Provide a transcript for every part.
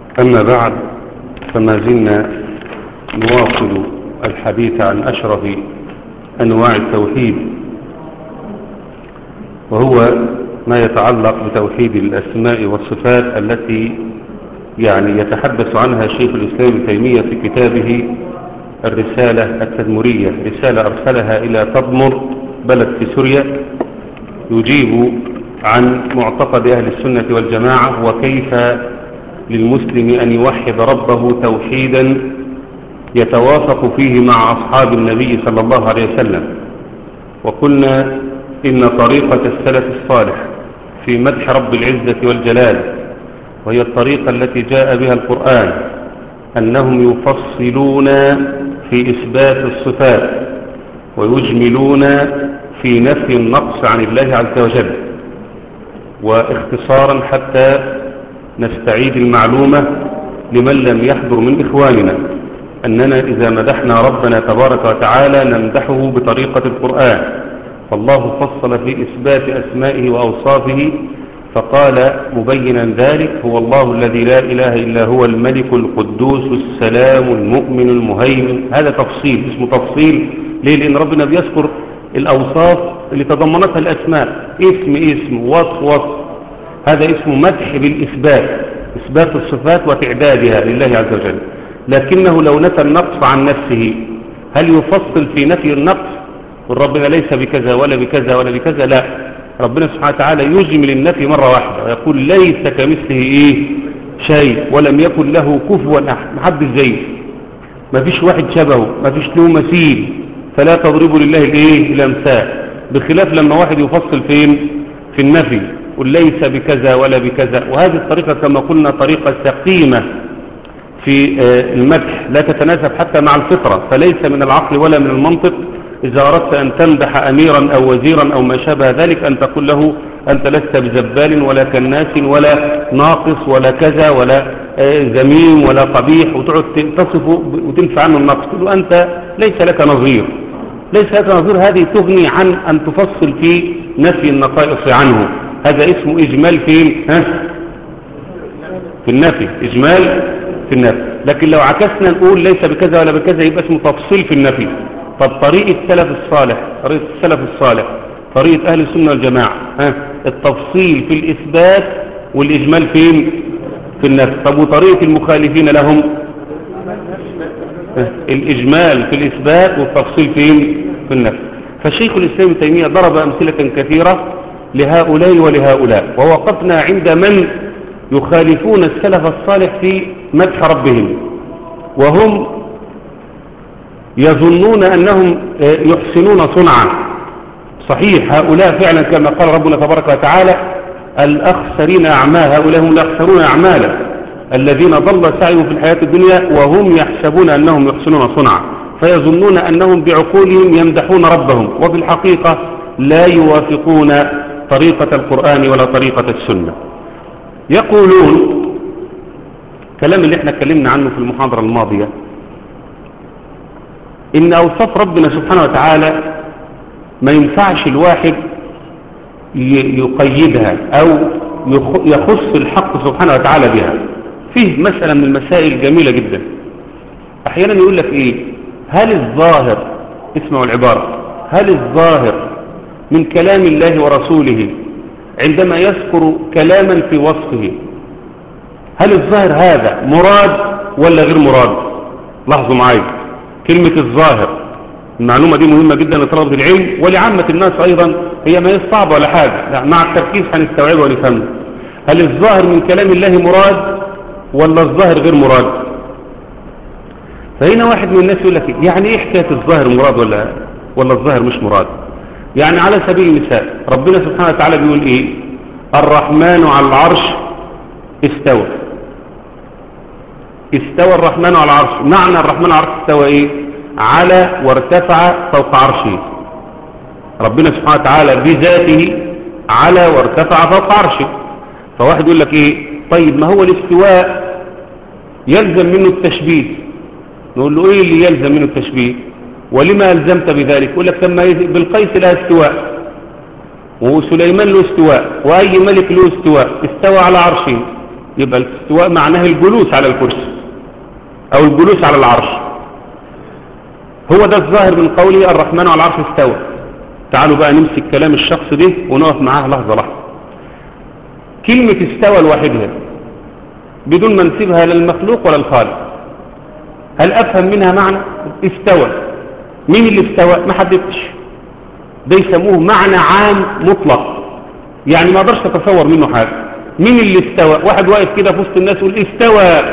أما بعد فما زلنا نواصل الحديث عن أشرف أنواع التوحيد وهو ما يتعلق بتوحيد الأسماء والصفات التي يعني يتحدث عنها شيخ الإسلام ابن تيمية في كتابه الرسالة التدمرية رسالة أرسلها إلى تضمر بلد في سوريا يجيب عن معتقد أهل السنة والجماعة وكيف للمسلم أن يوحد ربه توحيدا يتوافق فيه مع أصحاب النبي صلى الله عليه وسلم وقلنا إن طريقة السلف الصالح في مدح رب العزة والجلال وهي الطريقة التي جاء بها القرآن أنهم يفصلون في إثبات الصفات ويجملون في نفي النقص عن الله عز وجل واختصارا حتى نستعيد المعلومة لمن لم يحضر من إخواننا أننا إذا مدحنا ربنا تبارك وتعالى نمدحه بطريقة القرآن فالله فصل في إثبات أسمائه وأوصافه فقال مبينا ذلك هو الله الذي لا إله إلا هو الملك القدوس السلام المؤمن المهيمن هذا تفصيل اسمه تفصيل ليه لأن ربنا بيذكر الأوصاف اللي تضمنتها الأسماء اسم اسم وصف وصف هذا اسمه مدح بالإثبات إثبات الصفات وتعدادها لله عز وجل لكنه لو نفى النقص عن نفسه هل يفصل في نفي النقص ربنا ليس بكذا ولا بكذا ولا بكذا لا ربنا سبحانه وتعالى يجمل النفي مرة واحدة ويقول ليس كمثله إيه شيء ولم يكن له كفوا أحد محدش زيه ما فيش واحد شبهه ما فيش له مثيل فلا تضربوا لله الايه الامثال بخلاف لما واحد يفصل فين في النفي قل ليس بكذا ولا بكذا وهذه الطريقة كما قلنا طريقة سقيمة في المدح لا تتناسب حتى مع الفطرة فليس من العقل ولا من المنطق إذا أردت أن تمدح أميرا أو وزيرا أو ما شابه ذلك أن تقول له أنت لست بزبال ولا كناس ولا ناقص ولا كذا ولا زميم ولا قبيح وتقعد تصفه وتنفع عنه النقص تقول له أنت ليس لك نظير ليس لك نظير هذه تغني عن أن تفصل في نفي النقائص عنه هذا اسمه إجمال فين ها؟ في النفي إجمال في النفي لكن لو عكسنا نقول ليس بكذا ولا بكذا يبقى اسمه تفصيل في النفي طب طريقة السلف الصالح طريقة السلف الصالح طريقة أهل السنة والجماعة ها؟ التفصيل في الإثبات والإجمال فين في النفي طب وطريقة المخالفين لهم الإجمال في الإثبات والتفصيل فين في النفي فالشيخ الإسلام تيمية ضرب أمثلة كثيرة لهؤلاء ولهؤلاء ووقفنا عند من يخالفون السلف الصالح في مدح ربهم وهم يظنون أنهم يحسنون صنعا صحيح هؤلاء فعلا كما قال ربنا تبارك وتعالى الأخسرين أعمال هؤلاء هم الأخسرون أعمالا الذين ضل سعيهم في الحياة الدنيا وهم يحسبون أنهم يحسنون صنعا فيظنون أنهم بعقولهم يمدحون ربهم وفي الحقيقة لا يوافقون طريقة القرآن ولا طريقة السنة يقولون كلام اللي احنا اتكلمنا عنه في المحاضرة الماضية إن أوصاف ربنا سبحانه وتعالى ما ينفعش الواحد يقيدها أو يخص الحق سبحانه وتعالى بها فيه مسألة من المسائل جميلة جدا أحيانا يقول لك إيه هل الظاهر اسمعوا العبارة هل الظاهر من كلام الله ورسوله عندما يذكر كلاما في وصفه هل الظاهر هذا مراد ولا غير مراد لاحظوا معايا كلمة الظاهر المعلومة دي مهمة جدا لطلبة العلم ولعامة الناس أيضا هي ما هي صعبة ولا حاجة لا مع التركيز هنستوعبها ونفهمها هل الظاهر من كلام الله مراد ولا الظاهر غير مراد فهنا واحد من الناس يقول لك يعني ايه حكاية الظاهر مراد ولا ولا الظاهر مش مراد يعني على سبيل المثال ربنا سبحانه وتعالى بيقول ايه الرحمن على العرش استوى استوى الرحمن على العرش معنى الرحمن على العرش استوى ايه على وارتفع فوق عرشه ربنا سبحانه وتعالى بذاته على وارتفع فوق عرشه فواحد يقول لك ايه طيب ما هو الاستواء يلزم منه التشبيه نقول له ايه اللي يلزم منه التشبيه ولما ألزمت بذلك يقول لك لما بالقيس لها استواء وسليمان له استواء وأي ملك له استواء استوى على عرشه يبقى الاستواء معناه الجلوس على الكرسي او الجلوس على العرش هو ده الظاهر من قوله الرحمن على العرش استوى تعالوا بقى نمسك كلام الشخص ده ونقف معاه لحظة لحظة كلمة استوى لوحدها بدون ما نسيبها للمخلوق ولا الخالق هل أفهم منها معنى استوى مين اللي استوى ما حددتش ده يسموه معنى عام مطلق يعني ما اقدرش اتصور منه حاجة مين اللي استوى واحد واقف كده في وسط الناس يقول استوى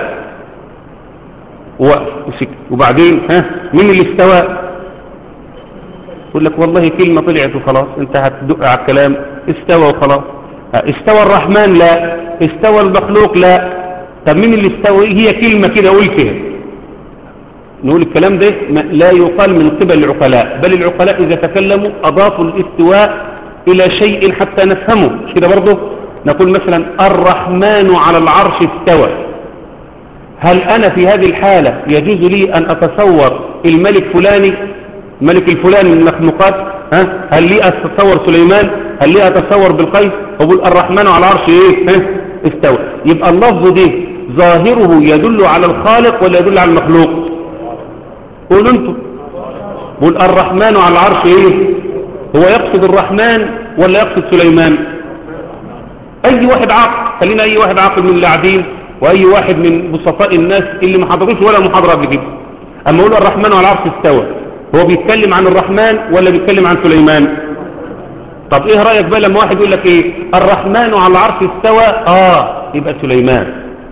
وقف وسكت وبعدين ها مين اللي استوى يقول لك والله كلمة طلعت وخلاص انت هتدق على الكلام استوى وخلاص استوى الرحمن لا استوى المخلوق لا طب مين اللي استوى هي كلمة كده قول كده نقول الكلام ده لا يقال من قبل العقلاء بل العقلاء إذا تكلموا أضافوا الاستواء إلى شيء حتى نفهمه مش كده برضه نقول مثلا الرحمن على العرش استوى هل أنا في هذه الحالة يجوز لي أن أتصور الملك فلاني الملك الفلاني من المخلوقات ها هل لي أتصور سليمان هل لي أتصور بالقيس أقول الرحمن على العرش إيه ها استوى يبقى اللفظ ده ظاهره يدل على الخالق ولا يدل على المخلوق قولوا انتم قول الرحمن على العرش ايه هو يقصد الرحمن ولا يقصد سليمان اي واحد عاقل خلينا اي واحد عاقل من اللاعبين واي واحد من بسطاء الناس اللي ما حضروش ولا محاضره قبل كده اما يقول الرحمن على العرش استوى هو بيتكلم عن الرحمن ولا بيتكلم عن سليمان طب ايه رايك بقى لما واحد يقول لك ايه الرحمن على العرش استوى اه يبقى سليمان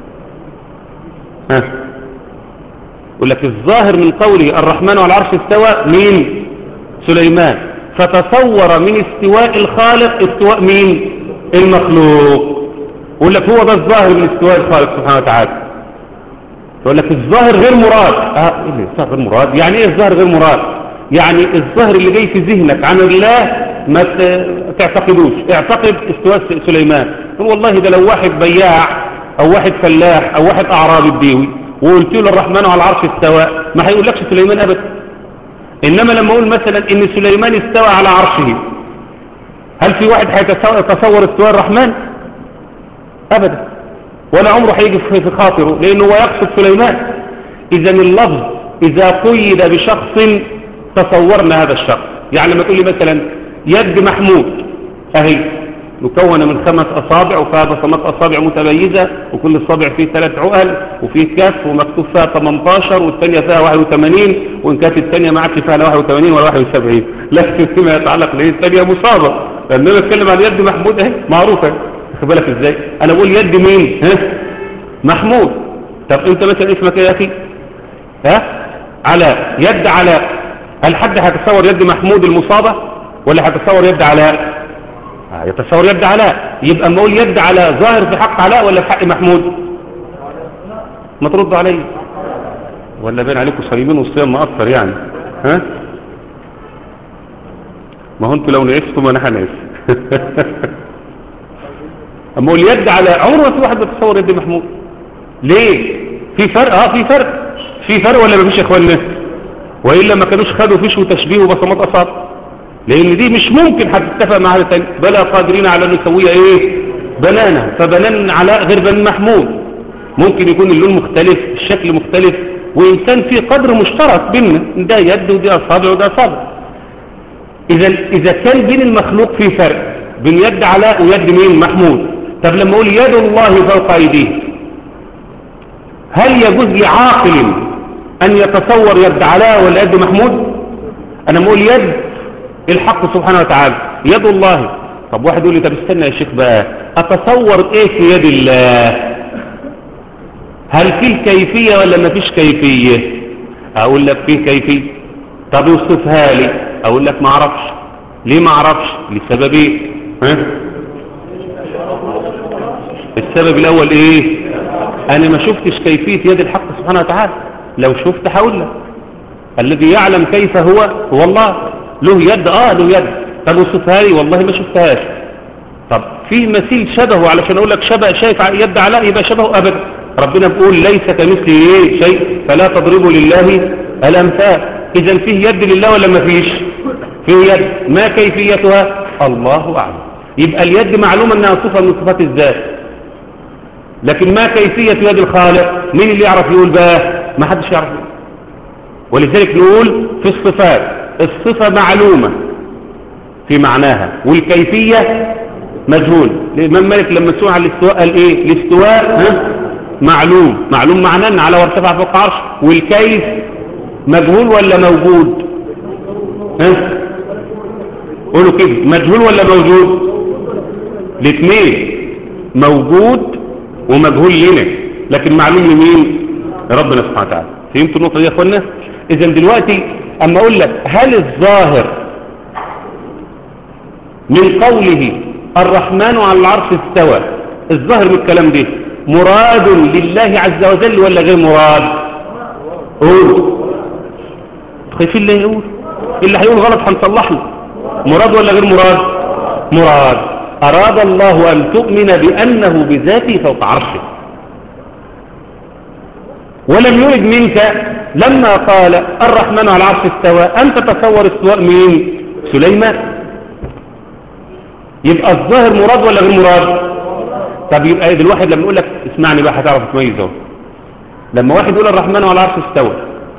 ها يقول لك الظاهر من قوله الرحمن على العرش استوى مين سليمان فتصور من استواء الخالق استواء مين المخلوق يقول لك هو ده الظاهر من استواء الخالق سبحانه وتعالى يقول لك الظاهر غير مراد اه ايه الظاهر غير مراد يعني ايه الظاهر غير مراد يعني الظاهر اللي جاي في ذهنك عن الله ما تعتقدوش اعتقد استواء سليمان يقول والله ده لو واحد بياع او واحد فلاح او واحد اعرابي بديوي وقلت له الرحمن على العرش استوى ما هيقولكش سليمان ابدا انما لما اقول مثلا ان سليمان استوى على عرشه هل في واحد هيتصور استواء الرحمن ابدا ولا عمره هيجي في خاطره لانه هو يقصد سليمان اذا اللفظ اذا قيد بشخص تصورنا هذا الشخص يعني لما تقول لي مثلا يد محمود اهي مكونة من خمس أصابع وفيها بصمات أصابع متميزة وكل أصابع فيه ثلاث عقل وفيه كف ومكتوب فيها 18 والثانية فيها 81 وإن كانت الثانية ما عادش فيها لا 81 ولا 71 لكن فيما يتعلق ليه الثانية مصابة لأن أنا أتكلم عن يد محمود أهي معروفة خد بالك إزاي أنا أقول يد مين ها محمود طب أنت مثلا اسمك إيه يا أخي ها علاء يد علاء هل حد هيتصور يد محمود المصابة ولا هيتصور يد علاء يتصور يد علاء يبقى ما اقول يد علاء ظاهر في حق علاء ولا في حق محمود ما تردوا علي ولا بين عليكم صليبين والصيام مأثر يعني ها ما هو انتوا لو نعفتم انا هنعف اما اقول يد علاء عمره ما في واحد بيتصور يد محمود ليه في فرق اه في فرق في فرق ولا ما فيش يا اخوانا والا ما كانوش خدوا فيش وتشبيه وبصمات اصابع لان دي مش ممكن هتتفق مع هذا تاني بلا قادرين على ان نسويها ايه بنانا فبنان علاء غير بن محمود ممكن يكون اللون مختلف الشكل مختلف وان كان في قدر مشترك بيننا ده يد ودي اصابع وده اصابع اذا اذا كان بين المخلوق في فرق بين يد علاء ويد مين محمود طب لما اقول يد الله فوق ايديه هل يجوز لعاقل ان يتصور يد علاء ولا يد محمود انا بقول يد الحق سبحانه وتعالى يد الله طب واحد يقول لي طب استنى يا شيخ بقى اتصور ايه في يد الله هل فيه كيفية ولا ما فيش كيفية اقول لك فيه كيفية طب اوصفها لي اقول لك ما اعرفش ليه ما اعرفش لسببين ها السبب الاول ايه انا ما شفتش كيفية يد الحق سبحانه وتعالى لو شفت هقول لك الذي يعلم كيف هو هو الله له يد اه له يد طب وصفها لي والله ما شفتهاش طب في مثيل شبهه علشان اقول لك شبه شايف يد علاء يبقى شبهه ابدا ربنا بيقول ليس كمثله ايه شيء فلا تضربوا لله الامثال اذا فيه يد لله ولا ما فيش فيه يد ما كيفيتها الله اعلم يبقى اليد معلومه انها صفه من صفات الذات لكن ما كيفية يد الخالق مين اللي يعرف يقول بقى ما حدش يعرف يقول ولذلك نقول في الصفات الصفة معلومة في معناها والكيفية مجهول الإمام مالك لما سئل على الاستواء قال إيه الاستواء ها؟ معلوم معلوم معناه ان على وارتفع فوق عرش والكيف مجهول ولا موجود ها قولوا كده مجهول ولا موجود الاثنين موجود ومجهول لنا لكن معلوم لمين ربنا سبحانه وتعالى فهمتوا النقطه دي يا اخوانا اذا دلوقتي اما اقول لك هل الظاهر من قوله الرحمن على العرش استوى الظاهر من الكلام ده مراد لله عز وجل ولا غير مراد قول خايفين اللي يقول اللي هيقول غلط هنصلح له مراد ولا غير مراد مراد أراد الله أن تؤمن بأنه بذاته فوق عرشه ولم يرد منك لما قال الرحمن على العرش استوى أن تتصور استواء مين سليمان يبقى الظاهر مراد ولا غير مراد طب يبقى ايه الواحد لما يقول لك اسمعني بقى هتعرف تميز اهو لما واحد يقول الرحمن على العرش استوى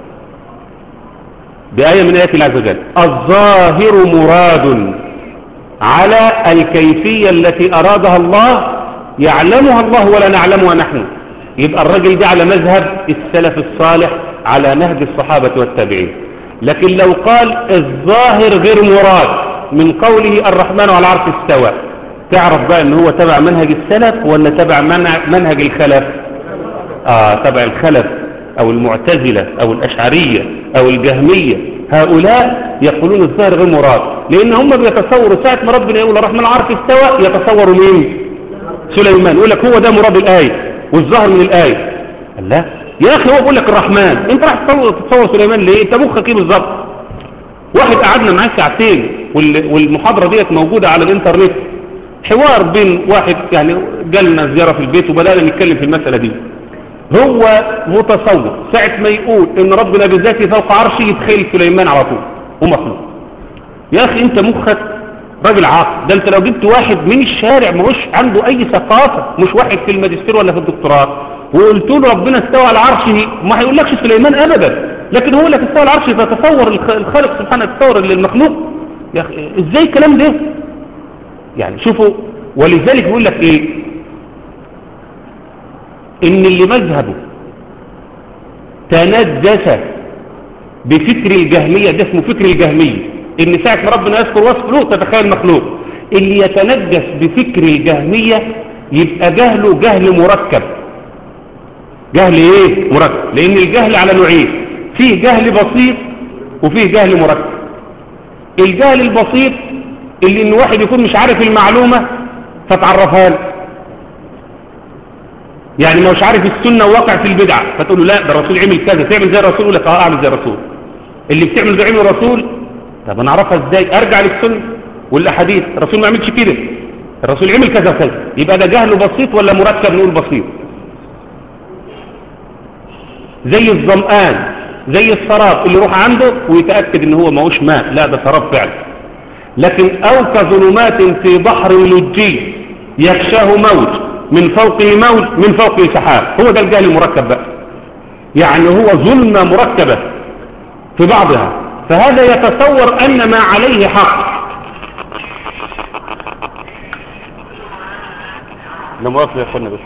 بآية من آيات الله عز وجل الظاهر مراد على الكيفية التي أرادها الله يعلمها الله ولا نعلمها نحن يبقى الرجل ده على مذهب السلف الصالح على نهج الصحابة والتابعين لكن لو قال الظاهر غير مراد من قوله الرحمن على العرش استوى تعرف بقى ان هو تبع منهج السلف ولا تبع منهج الخلف آه تبع الخلف او المعتزلة او الاشعرية او الجهمية هؤلاء يقولون الظاهر غير مراد لان هم بيتصوروا ساعة ما ربنا يقول الرحمن العرش استوى يتصوروا مين سليمان يقول لك هو ده مراد الآية والظاهر من الآية لا يا اخي هو بيقول لك الرحمن انت راح تتصور سليمان ليه انت مخك ايه بالظبط واحد قعدنا معاه ساعتين والمحاضرة ديت موجودة على الانترنت حوار بين واحد يعني جالنا زيارة في البيت وبدأنا نتكلم في المسألة دي هو متصور ساعة ما يقول ان ربنا بذاته فوق عرشه يتخيل سليمان على طول ومخلوق يا اخي انت مخك راجل عاقل ده انت لو جبت واحد من الشارع مش عنده اي ثقافة مش واحد في الماجستير ولا في الدكتوراه وقلت له ربنا استوى على عرشه ما هيقولكش سليمان ابدا لكن هو لك استوى على عرشه فتصور الخالق سبحانه يتصور للمخلوق يا اخي ازاي الكلام ده يعني شوفوا ولذلك بيقول لك ايه ان اللي مذهبه تنجس بفكر الجهمية ده اسمه فكر الجهمية ان ساعة ما ربنا يذكر وصف له تتخيل مخلوق اللي يتنجس بفكر الجهمية يبقى جهله جهل مركب جهل ايه مركب لان الجهل على نوعين فيه جهل بسيط وفيه جهل مركب الجهل البسيط اللي ان واحد يكون مش عارف المعلومة فتعرفها له يعني ما مش عارف السنة وواقع في البدعة فتقول له لا ده الرسول عمل كذا تعمل زي الرسول يقول لك اه اعمل زي الرسول اللي بتعمل زي عمل الرسول طب انا اعرفها ازاي ارجع للسنة والاحاديث الرسول ما عملش كده الرسول عمل كذا وكذا يبقى ده جهل بسيط ولا مركب نقول بسيط زي الظمآن زي السراب اللي يروح عنده ويتأكد ان هو ماهوش ماء لا ده سراب فعلا لكن أو كظلمات في بحر لجي يكشاه موج من فوقه موج من فوقه سحاب هو ده الجهل المركب بقى يعني هو ظلمة مركبة في بعضها فهذا يتصور أن ما عليه حق لا مؤاخذة يا أخوانا بس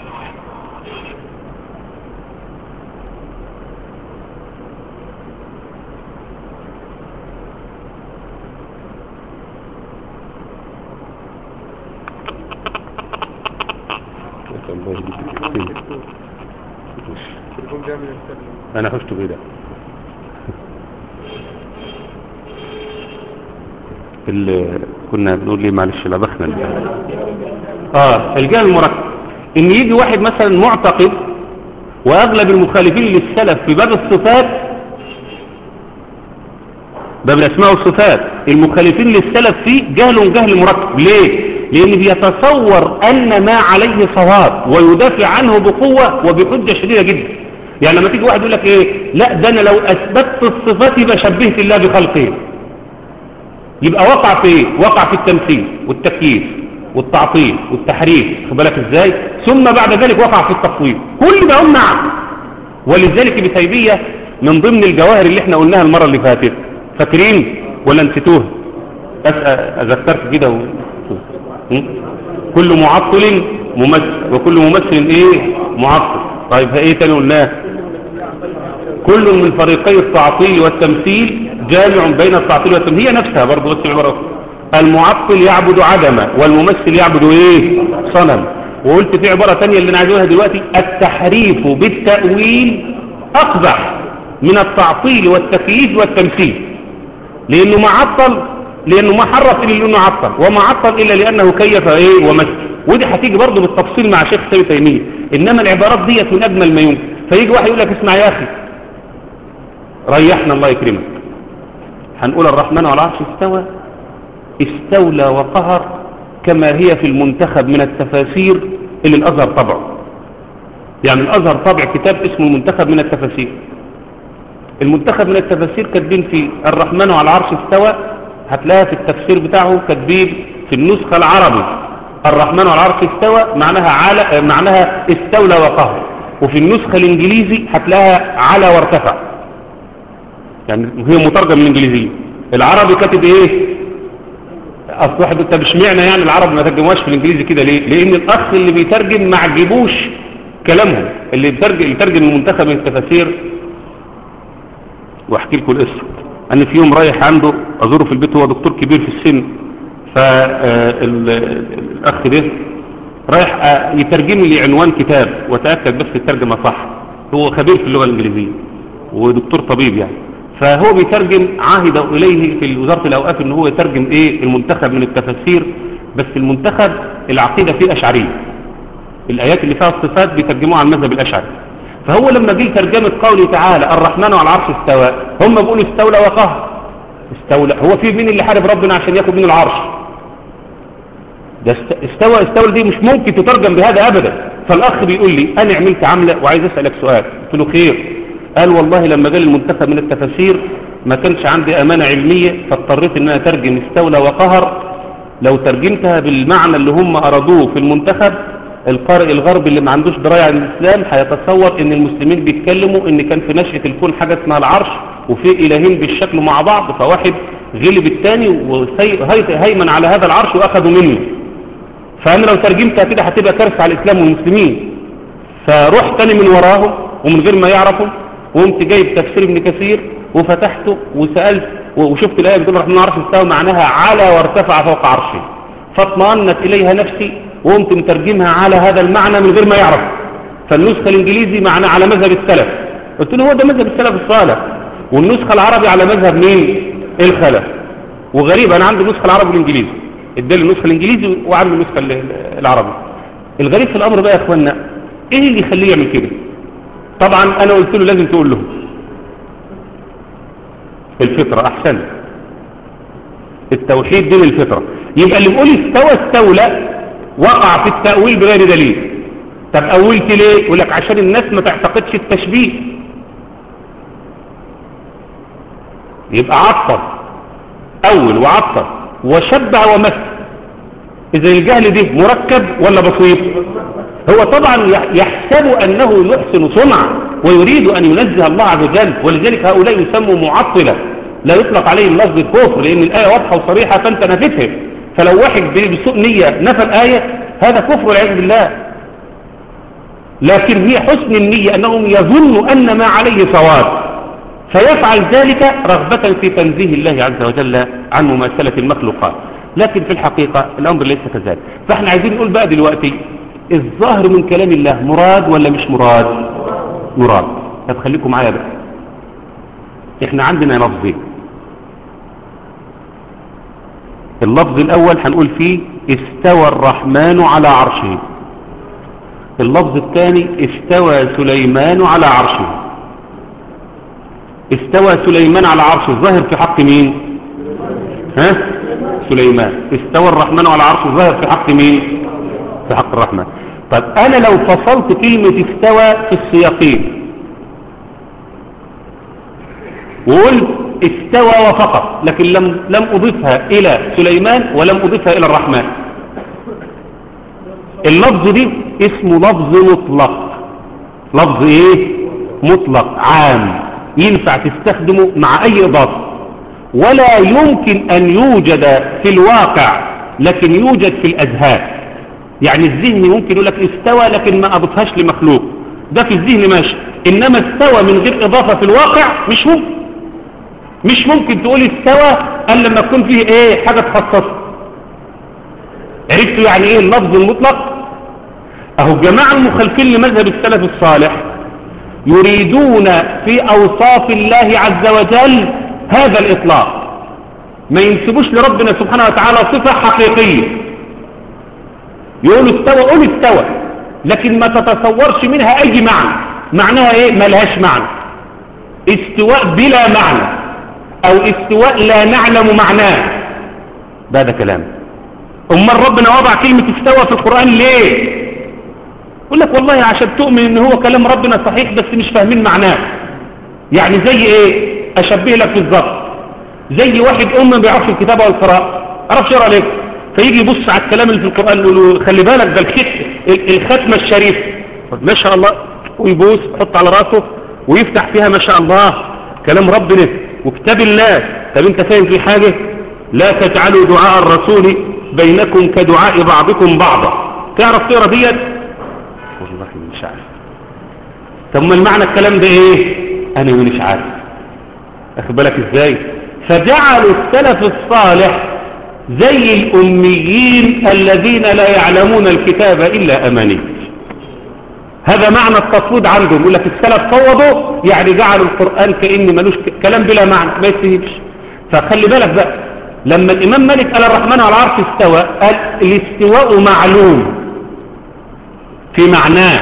انا حشت بيه ده اللي كنا بنقول ليه معلش لبخنا اه الجهل المركب ان يجي واحد مثلا معتقد واغلب المخالفين للسلف في باب الصفات باب الاسماء والصفات المخالفين للسلف فيه جهل جهل مركب ليه لان بيتصور ان ما عليه صواب ويدافع عنه بقوة وبحجة شديدة جدا يعني لما تيجي واحد يقول لك ايه لا ده انا لو اثبتت الصفات يبقى شبهت الله بخلقه يبقى وقع في ايه وقع في التمثيل والتكييف والتعطيل والتحريف خد بالك ازاي ثم بعد ذلك وقع في التفويض كل ده هم نعم ولذلك ابن تيميه من ضمن الجواهر اللي احنا قلناها المره اللي فاتت فاكرين ولا نسيتوها اذكرت كده و... م? كل معطل ممثل وكل ممثل ايه معطل طيب ايه تاني قلناه كل من فريقي التعطيل والتمثيل جامع بين التعطيل والتمثيل هي نفسها برضه بس عباره المعطل يعبد عدما والممثل يعبد ايه صنم وقلت في عباره ثانيه اللي انا عايز اقولها دلوقتي التحريف بالتاويل اقبح من التعطيل والتكييف والتمثيل لانه ما عطل لانه ما حرف الا لانه عطل وما عطل الا لانه كيف ايه ومثل ودي هتيجي برضه بالتفصيل مع شيخ سامي تيميه انما العبارات ديت من اجمل ما يمكن فيجي واحد يقول لك اسمع يا اخي ريحنا الله يكرمك هنقول الرحمن على العرش استوى استولى وقهر كما هي في المنتخب من التفاسير اللي الازهر طبعه يعني الازهر طبع كتاب اسمه المنتخب من التفاسير المنتخب من التفاسير كاتبين فيه الرحمن على العرش استوى هتلاقيها في التفسير بتاعه كاتبين في النسخة العربي الرحمن على العرش استوى معناها على معناها استولى وقهر وفي النسخة الانجليزي هتلاقيها على وارتفع يعني هي مترجم من الانجليزية العربي كاتب ايه اصل واحد انت مش معنى يعني العرب ما ترجموهاش في الانجليزي كده ليه لان الاخ اللي بيترجم ما عجبوش كلامهم اللي بيترجم يترجم المنتخب من التفاسير واحكي لكم القصه انا في يوم رايح عنده ازوره في البيت هو دكتور كبير في السن فالاخ ده رايح يترجم لي عنوان كتاب وتاكد بس الترجمه صح هو خبير في اللغه الانجليزيه ودكتور طبيب يعني فهو بيترجم عاهد اليه في وزاره الاوقاف ان هو يترجم ايه المنتخب من التفاسير بس المنتخب العقيده فيه اشعريه الايات اللي فيها الصفات بيترجموها على المذهب الاشعري فهو لما جه ترجمه قوله تعالى الرحمن على العرش استوى هم بيقولوا استولى وقهر استولى هو في مين اللي حارب ربنا عشان ياخد منه العرش ده استوى استولى دي مش ممكن تترجم بهذا ابدا فالاخ بيقول لي انا عملت عمله وعايز اسالك سؤال قلت له خير قال والله لما جالي المنتخب من التفاسير ما كانش عندي امانه علميه فاضطريت ان انا اترجم استولى وقهر لو ترجمتها بالمعنى اللي هم ارادوه في المنتخب القارئ الغربي اللي ما عندوش درايه عن الاسلام هيتصور ان المسلمين بيتكلموا ان كان في نشأة الكون حاجه اسمها العرش وفي الهين بالشكل مع بعض فواحد غلب الثاني وهيمن على هذا العرش واخذوا منه فانا لو ترجمتها كده هتبقى كارثه على الاسلام والمسلمين فرحت تاني من وراهم ومن غير ما يعرفوا وقمت جايب تفسير ابن كثير وفتحته وسالت وشفت الايه بتقول الرحمن العرش استوى معناها على وارتفع فوق عرشه فاطمأنت اليها نفسي وقمت مترجمها على هذا المعنى من غير ما يعرف فالنسخة الانجليزي معنى على مذهب السلف قلت له هو ده مذهب السلف الصالح والنسخة العربي على مذهب مين الخلف وغريب انا عندي النسخة العربي والانجليزي ادالي النسخة الانجليزي وعندي النسخة العربي الغريب في الامر بقى يا اخوانا ايه اللي يخليه يعمل كده طبعا انا قلت له لازم تقول له الفطرة احسن التوحيد دين الفطرة يبقى اللي بيقول استوى استولى وقع في التأويل بغير دليل طب أولت ليه يقول لك عشان الناس ما تعتقدش التشبيه يبقى عطر أول وعطر وشبع ومثل إذا الجهل ده مركب ولا بسيط هو طبعا يحسب أنه يحسن صنع ويريد أن ينزه الله عز وجل ولذلك هؤلاء يسموا معطلة لا يطلق عليهم لفظ الكفر لأن الآية واضحة وصريحة فأنت نفتها فلو واحد بسوء نية نفى الآية هذا كفر والعياذ بالله لكن هي حسن النية أنهم يظن أن ما عليه صواب فيفعل ذلك رغبة في تنزيه الله عز وجل عن مماثلة المخلوقات لكن في الحقيقة الأمر ليس كذلك فاحنا عايزين نقول بقى دلوقتي الظاهر من كلام الله مراد ولا مش مراد مراد طب خليكم معايا بقى احنا عندنا لفظين اللفظ الأول هنقول فيه استوى الرحمن على عرشه اللفظ الثاني استوى سليمان على عرشه استوى سليمان على عرشه الظاهر في حق مين ها سليمان استوى الرحمن على عرشه الظاهر في حق مين في حق الرحمن طب انا لو فصلت كلمة استوى في السياقين وقلت استوى وفقط لكن لم لم اضيفها الى سليمان ولم اضيفها الى الرحمن اللفظ دي اسمه لفظ مطلق لفظ ايه مطلق عام ينفع تستخدمه مع اي اضافة ولا يمكن ان يوجد في الواقع لكن يوجد في الاذهان يعني الذهن ممكن يقول لك استوى لكن ما اضفهاش لمخلوق ده في الذهن ماشي انما استوى من غير اضافة في الواقع مش ممكن مش ممكن تقول استوى الا لما تكون فيه ايه حاجة تخصصه عرفتوا يعني ايه اللفظ المطلق اهو الجماعة المخالفين لمذهب السلف الصالح يريدون في اوصاف الله عز وجل هذا الاطلاق ما ينسبوش لربنا سبحانه وتعالى صفة حقيقية يقولوا استوى قول استوى لكن ما تتصورش منها اي معنى معناها ايه ملهاش معنى استواء بلا معنى او استواء لا نعلم معناه ده ده كلام امال ربنا وضع كلمة استوى في القرآن ليه يقول لك والله عشان تؤمن ان هو كلام ربنا صحيح بس مش فاهمين معناه يعني زي ايه اشبه لك بالظبط زي واحد ام ما بيعرفش الكتابة والقراءة عرفش يقرا ليه فيجي يبص على الكلام اللي في القرآن يقول له خلي بالك ده الخت الختمة الشريفة ما شاء الله ويبوس يحط على راسه ويفتح فيها ما شاء الله كلام ربنا وكتاب الله طب انت فاهم في حاجة لا تجعلوا دعاء الرسول بينكم كدعاء بعضكم بعضا تعرف تقرا ديت والله مش عارف طب ما المعنى الكلام ده ايه انا مش عارف اخد بالك ازاي فجعلوا السلف الصالح زي الاميين الذين لا يعلمون الكتاب الا اماني هذا معنى التفويض عندهم يقول لك السلف فوضوا يعني جعلوا القرآن كأن ملوش كلام بلا معنى ما يستهيبش فخلي بالك بقى لما الإمام مالك قال الرحمن على العرش استوى قال الاستواء معلوم في معناه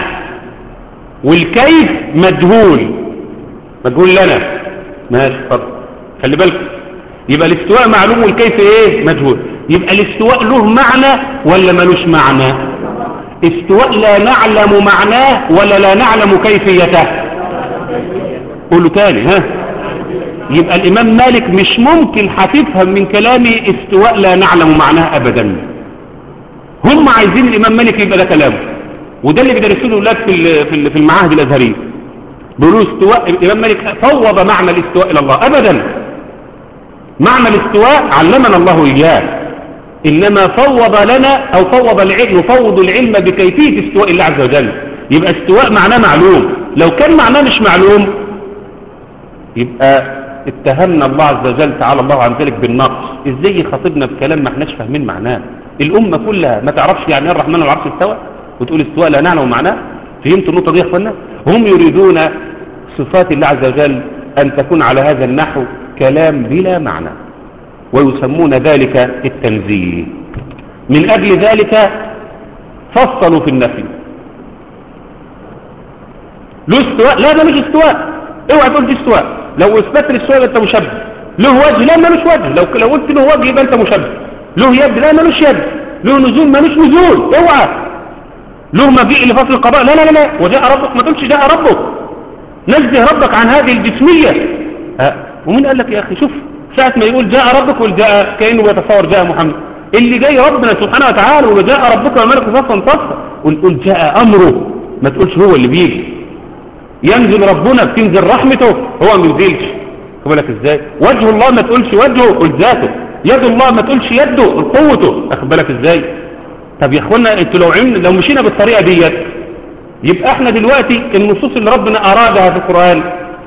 والكيف مجهول مجهول لنا ماشي طب خلي بالك يبقى الاستواء معلوم والكيف ايه مجهول يبقى الاستواء له معنى ولا ملوش معنى استواء لا نعلم معناه ولا لا نعلم كيفيته قولوا تاني ها يبقى الإمام مالك مش ممكن هتفهم من كلامي استواء لا نعلم معناه أبدا هم عايزين الإمام مالك يبقى ده كلامه وده اللي بيدرسوه الأولاد في في المعاهد الأزهرية بيقولوا استواء الإمام مالك فوض معنى الاستواء إلى الله أبدا معنى الاستواء علمنا الله إياه إنما فوض لنا أو فوض العلم يفوض العلم بكيفية استواء الله عز وجل يبقى استواء معناه معلوم لو كان معناه مش معلوم يبقى اتهمنا الله عز وجل تعالى الله عن ذلك بالنقص ازاي يخاطبنا بكلام ما احناش فاهمين معناه الأمة كلها ما تعرفش يعني ايه الرحمن والعرش استوى وتقول استواء لا نعلم معناه فهمتوا النقطة دي يا اخوانا هم يريدون صفات الله عز وجل أن تكون على هذا النحو كلام بلا معنى ويسمون ذلك التنزيه من أجل ذلك فصلوا في النفي له استواء لا ده مش استواء اوعى تقول دي استواء لو اثبت الاستواء انت مشبه له وجه لا ملوش وجه لو لو قلت له وجه يبقى انت مشبه له يد لا ملوش يد له نزول ملوش نزول اوعى له مجيء لفصل القضاء لا لا لا وجاء ربك ما تقولش جاء ربك نزه ربك عن هذه الجسمية ها ومين قال لك يا اخي شوف ساعة ما يقول جاء ربك والجاء كأنه بيتصور جاء محمد اللي جاي ربنا سبحانه وتعالى وجاء ربك والملك صفا صفا ونقول جاء أمره ما تقولش هو اللي بيجي ينزل ربنا بتنزل رحمته هو ما بينزلش بالك ازاي وجه الله ما تقولش وجهه قل ذاته يد الله ما تقولش يده قوته اخد بالك ازاي طب يا اخوانا انتوا لو عمل لو مشينا بالطريقه ديت يبقى احنا دلوقتي النصوص اللي ربنا ارادها في القران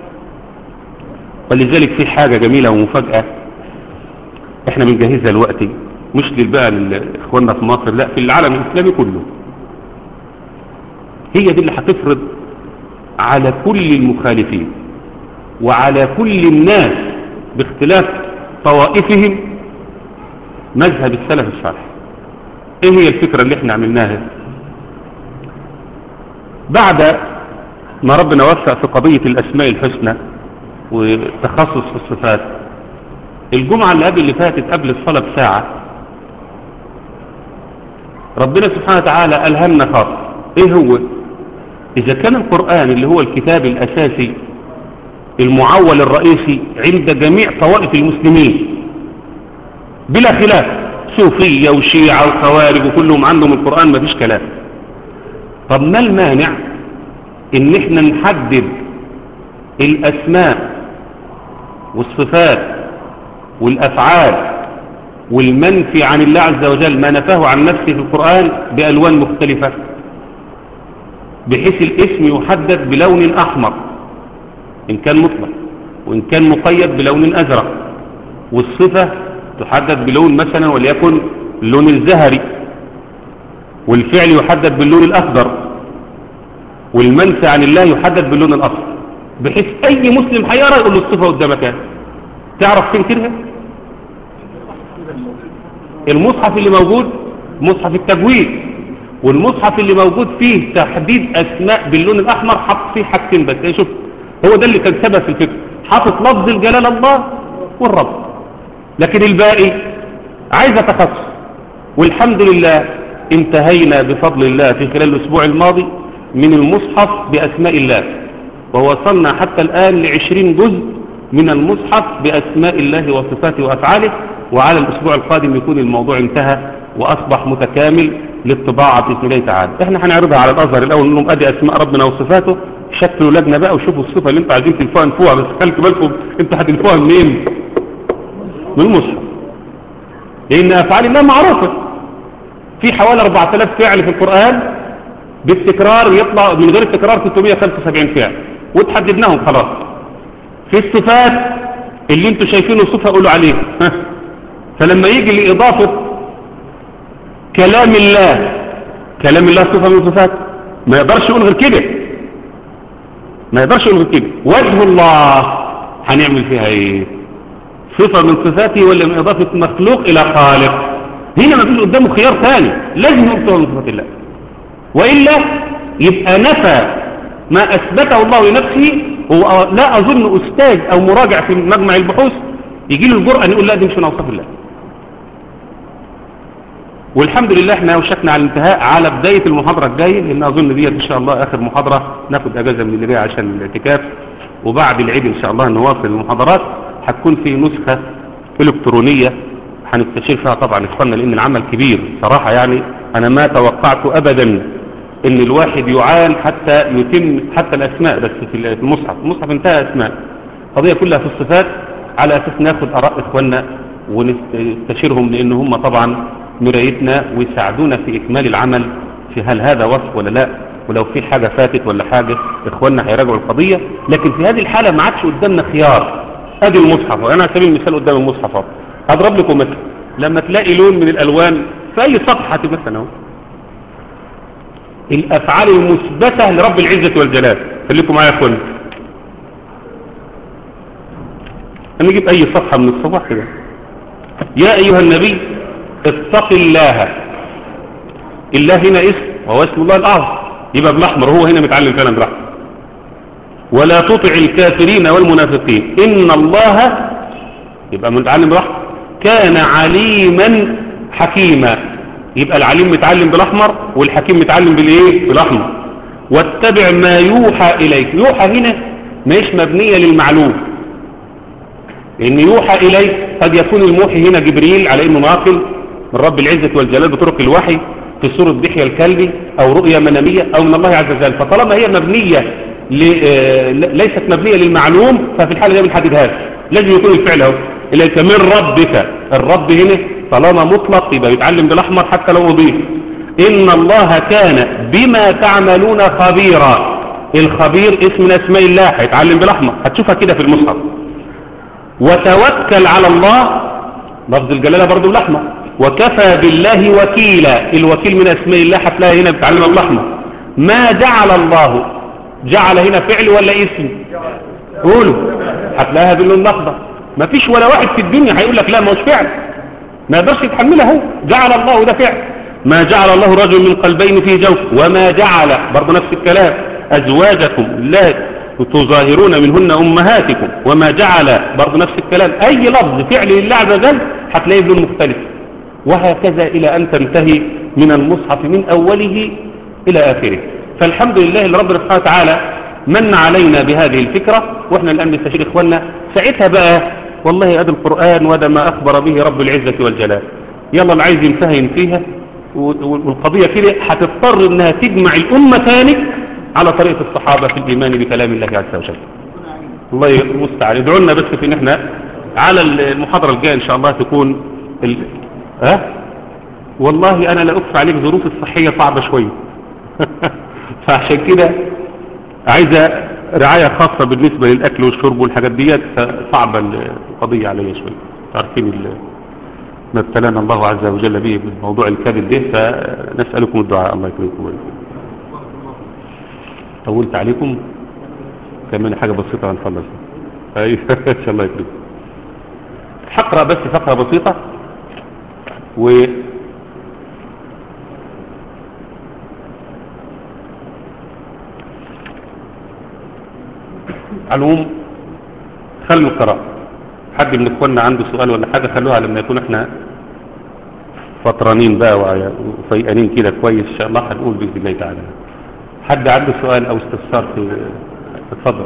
ولذلك في حاجة جميلة ومفاجأة احنا بنجهزها دلوقتي مش بقى لاخواننا في مصر لا في العالم الاسلامي كله هي دي اللي هتفرض على كل المخالفين وعلى كل الناس باختلاف طوائفهم مذهب السلف الصالح ايه هي الفكرة اللي احنا عملناها بعد ما ربنا وفق في قضية الاسماء الحسنى وتخصص في الصفات الجمعة اللي قبل اللي فاتت قبل الصلاة بساعة ربنا سبحانه وتعالى ألهمنا خاص ايه هو اذا كان القرآن اللي هو الكتاب الاساسي المعول الرئيسي عند جميع طوائف المسلمين بلا خلاف صوفية وشيعة وخوارج وكلهم عندهم القرآن ما فيش كلام طب ما المانع ان احنا نحدد الاسماء والصفات والافعال والمنفي عن الله عز وجل ما نفاه عن نفسه في القرآن بألوان مختلفة بحيث الاسم يحدد بلون أحمر إن كان مطلق وإن كان مقيد بلون أزرق والصفة تحدد بلون مثلا وليكن اللون الزهري والفعل يحدد باللون الأخضر والمنفي عن الله يحدد باللون الأصفر بحيث أي مسلم حيرى يقول له الصفة قدامك تعرف تنكرها المصحف اللي موجود مصحف التجويد والمصحف اللي موجود فيه تحديد أسماء باللون الأحمر حط فيه حاجتين بس ايه شوف هو ده اللي كان سبب في الفكر حاطط لفظ الجلال الله والرب لكن الباقي عايز تخصص والحمد لله انتهينا بفضل الله في خلال الأسبوع الماضي من المصحف بأسماء الله ووصلنا حتى الآن لعشرين جزء من المصحف بأسماء الله وصفاته وأفعاله وعلى الأسبوع القادم يكون الموضوع انتهى وأصبح متكامل للطباعة بإذن الله تعالى احنا هنعرضها على الأزهر الأول نقول لهم أدي أسماء ربنا وصفاته شكلوا لجنة بقى وشوفوا الصفة اللي انتوا عايزين تنفوها انفوها بس خلوا بالكم انتوا هتنفوها منين من المصحف لأن أفعال الله معروفة في حوالي 4000 فعل في القرآن بالتكرار يطلع من غير التكرار 375 فعل وتحددناهم خلاص في الصفات اللي انتوا شايفينه صفة قولوا عليه فلما يجي لإضافة كلام الله كلام الله صفة من صفات ما يقدرش يقول غير كده ما يقدرش يقول غير كده وجه الله هنعمل فيها ايه صفة من صفاته ولا من إضافة مخلوق إلى خالق هنا ما فيش قدامه خيار ثاني لازم يقول صفة من صفات الله وإلا يبقى نفى ما أثبته الله لنفسه هو لا أظن أستاذ أو مراجع في مجمع البحوث يجي له الجرأة أن يقول لا دي مش من أوصاف الله والحمد لله احنا وشكنا على الانتهاء على بداية المحاضرة الجاية لأن أظن ديت إن شاء الله آخر محاضرة ناخد أجازة من اللي جاي عشان الاعتكاف وبعد العيد إن شاء الله نواصل المحاضرات هتكون في نسخة إلكترونية هنستشير فيها طبعا إخواننا لأن العمل كبير صراحة يعني أنا ما توقعت أبدا ان الواحد يعان حتى يتم حتى الاسماء بس في المصحف المصحف انتهى اسماء قضية كلها في الصفات على اساس ناخد اراء اخواننا ونستشيرهم لان هم طبعا مرايتنا ويساعدونا في اكمال العمل في هل هذا وصف ولا لا ولو في حاجة فاتت ولا حاجة اخواننا هيراجعوا القضية لكن في هذه الحالة ما عادش قدامنا خيار ادي المصحف وانا على سبيل المثال قدام المصحف هضرب لكم مثل لما تلاقي لون من الالوان في اي صفحة مثلا اهو الأفعال المثبتة لرب العزة والجلال خليكم معايا يا أخوان نجيب أي صفحة من الصفح كده يا أيها النبي اتق الله الله هنا اسم وهو اسم الله الأعظم يبقى بالأحمر هو هنا متعلم فعلا بالأحمر ولا تطع الكافرين والمنافقين إن الله يبقى متعلم بالأحمر كان عليما حكيما يبقى العليم متعلم بالأحمر والحكيم متعلم بالإيه بالأحمر واتبع ما يوحى إليك يوحى هنا مش مبنية للمعلوم لأن يوحى إليك قد يكون الموحي هنا جبريل على إنه ناقل من رب العزة والجلال بطرق الوحي في سورة دحية الكلبي أو رؤية منامية أو من الله عز وجل فطالما هي مبنية ليست مبنية للمعلوم ففي الحالة دي بنحددهاش لازم يكون الفعل اهو إليك من ربك الرب هنا طالما مطلق يبقى يتعلم بالأحمر حتى لو أضيف إن الله كان بما تعملون خبيرا الخبير اسم من أسماء الله هيتعلم بالأحمر هتشوفها كده في المصحف وتوكل على الله لفظ الجلالة برضو بالأحمر وكفى بالله وكيلا الوكيل من أسماء الله هتلاقي هنا بتعلم بالأحمر ما جعل الله جعل هنا فعل ولا اسم قولوا هتلاقيها باللون الأخضر ما فيش ولا واحد في الدنيا هيقول لك لا ما هوش فعل ما يقدرش يتحملها هو جعل الله ده فعل ما جعل الله رجل من قلبين في جوف وما جعل برضه نفس الكلام أزواجكم لا تظاهرون منهن أمهاتكم وما جعل برضه نفس الكلام أي لفظ فعل لله عز وجل هتلاقيه بلون مختلف وهكذا إلى أن تنتهي من المصحف من أوله إلى آخره فالحمد لله اللي ربنا سبحانه وتعالى من علينا بهذه الفكرة وإحنا الآن نستشير إخواننا ساعتها بقى والله أدى القرآن وده ما أخبر به رب العزة والجلال يلا اللي عايز يمتهن فيها والقضية كده هتضطر انها تجمع الأمة ثاني على طريقة الصحابة في الإيمان بكلام الله عز وجل الله المستعان ادعوا لنا بس في ان احنا على المحاضرة الجاية ان شاء الله تكون ال... ها والله انا لا اخفى عليك ظروف الصحية صعبة شوية فعشان كده عايزة رعاية خاصة بالنسبة للأكل والشرب والحاجات ديت صعبة القضية عليا شوية عارفين ما ابتلانا الله عز وجل به بموضوع الكذب ده فنسألكم الدعاء الله يكرمكم طولت عليكم كمان حاجة بسيطة هنخلص ايوه ان شاء الله يكرمكم هقرا بس فقرة بسيطة و على العموم خلوا القراءة حد من اخواننا عنده سؤال ولا حاجة خلوها لما يكون احنا فطرانين بقى وفيقانين كده كويس ان شاء الله هنقول باذن الله تعالى حد عنده سؤال او استفسار في اتفضل